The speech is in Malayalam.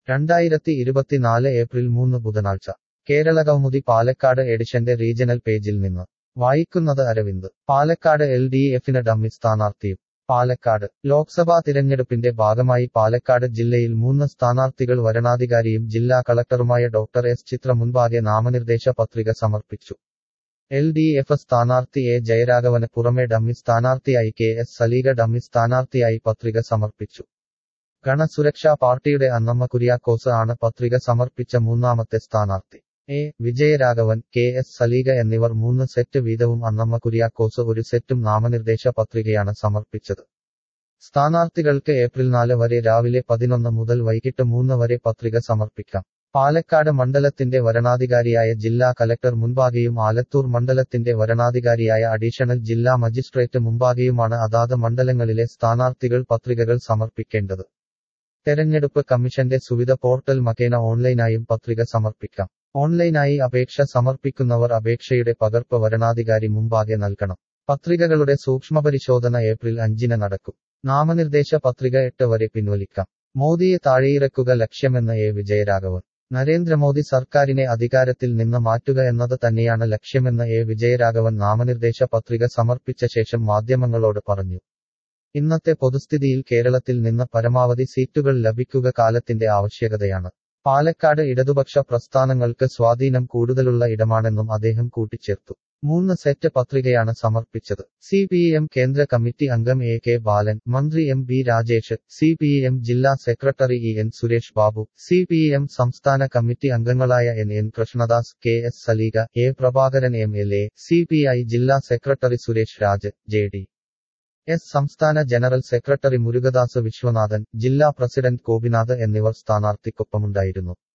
രണ്ടായിരത്തി ഇരുപത്തിനാല് ഏപ്രിൽ മൂന്ന് ബുധനാഴ്ച കേരളകൗമുദി പാലക്കാട് എഡിഷന്റെ റീജണൽ പേജിൽ നിന്ന് വായിക്കുന്നത് അരവിന്ദ് പാലക്കാട് എൽ ഡി എഫിന് ഡമ്മി സ്ഥാനാർത്ഥിയും പാലക്കാട് ലോക്സഭാ തിരഞ്ഞെടുപ്പിന്റെ ഭാഗമായി പാലക്കാട് ജില്ലയിൽ മൂന്ന് സ്ഥാനാർത്ഥികൾ വരണാധികാരിയും ജില്ലാ കളക്ടറുമായ ഡോക്ടർ എസ് ചിത്ര മുൻപാകെ നാമനിർദ്ദേശ പത്രിക സമർപ്പിച്ചു എൽ ഡി എഫ് സ്ഥാനാർത്ഥി എ ജയരാഘവന് പുറമെ ഡമ്മി സ്ഥാനാർത്ഥിയായി കെ എസ് സലീഗ ഡമ്മി സ്ഥാനാർത്ഥിയായി പത്രിക സമർപ്പിച്ചു ഗണസുരക്ഷാ പാർട്ടിയുടെ അന്നമ്മ കുര്യാക്കോസ് ആണ് പത്രിക സമർപ്പിച്ച മൂന്നാമത്തെ സ്ഥാനാർത്ഥി A Vijayaraghavan K S Saleega എന്നിവർ മൂന്ന് സെറ്റ് വീതവും അന്നമ്മ കുര്യാക്കോസ് ഒരു സെറ്റും നാമനിർദ്ദേശ പത്രികയാണ് സമർപ്പിച്ചത് സ്ഥാനാർത്ഥികൾക്ക് ഏപ്രിൽ നാല് വരെ രാവിലെ പതിനൊന്ന് മുതൽ വൈകിട്ട് മൂന്ന് വരെ പത്രിക സമർപ്പിക്കാം പാലക്കാട് മണ്ഡലത്തിന്റെ വരണാധികാരിയായ ജില്ലാ കലക്ടർ മുൻപാകെയും ആലത്തൂർ മണ്ഡലത്തിന്റെ വരണാധികാരിയായ അഡീഷണൽ ജില്ലാ മജിസ്ട്രേറ്റ് മുമ്പാകെയുമാണ് അതാത് മണ്ഡലങ്ങളിലെ സ്ഥാനാർത്ഥികൾ പത്രികകൾ സമർപ്പിക്കേണ്ടത് തെരഞ്ഞെടുപ്പ് കമ്മീഷന്റെ സുവിധ പോർട്ടൽ മുഖേന ഓൺലൈനായും പത്രിക സമർപ്പിക്കാം ഓൺലൈനായി അപേക്ഷ സമർപ്പിക്കുന്നവർ അപേക്ഷയുടെ പകർപ്പ് വരണാധികാരി മുമ്പാകെ നൽകണം പത്രികകളുടെ സൂക്ഷ്മപരിശോധന ഏപ്രിൽ അഞ്ചിന് നടക്കും നാമനിർദ്ദേശ പത്രിക എട്ട് വരെ പിൻവലിക്കാം മോദിയെ താഴെയിറക്കുക ലക്ഷ്യമെന്ന് എ വിജയരാഘവൻ നരേന്ദ്രമോദി സർക്കാരിനെ അധികാരത്തിൽ നിന്ന് മാറ്റുക എന്നത് തന്നെയാണ് ലക്ഷ്യമെന്ന് എ വിജയരാഘവൻ നാമനിർദ്ദേശ പത്രിക സമർപ്പിച്ച ശേഷം മാധ്യമങ്ങളോട് പറഞ്ഞു ഇന്നത്തെ പൊതുസ്ഥിതിയിൽ കേരളത്തിൽ നിന്ന് പരമാവധി സീറ്റുകൾ ലഭിക്കുക കാലത്തിന്റെ ആവശ്യകതയാണ് പാലക്കാട് ഇടതുപക്ഷ പ്രസ്ഥാനങ്ങൾക്ക് സ്വാധീനം കൂടുതലുള്ള ഇടമാണെന്നും അദ്ദേഹം കൂട്ടിച്ചേർത്തു മൂന്ന് സെറ്റ് പത്രികയാണ് സമർപ്പിച്ചത് സി പി എം കേന്ദ്ര കമ്മിറ്റി അംഗം എ കെ ബാലൻ മന്ത്രി M B Rajesh C P M ജില്ലാ secretary E N Suresh Babu C P M സംസ്ഥാന കമ്മിറ്റി അംഗങ്ങളായ N N Krishnadas K S Saleekha A Prabhakaran M L A C P I ജില്ലാ secretary Suresh Raj J D S സംസ്ഥാന ജനറൽ സെക്രട്ടറി മുരുകദാസ് വിശ്വനാഥൻ ജില്ലാ പ്രസിഡന്റ് ഗോപിനാഥ് എന്നിവർ സ്ഥാനാർത്ഥിക്കൊപ്പമുണ്ടായിരുന്നു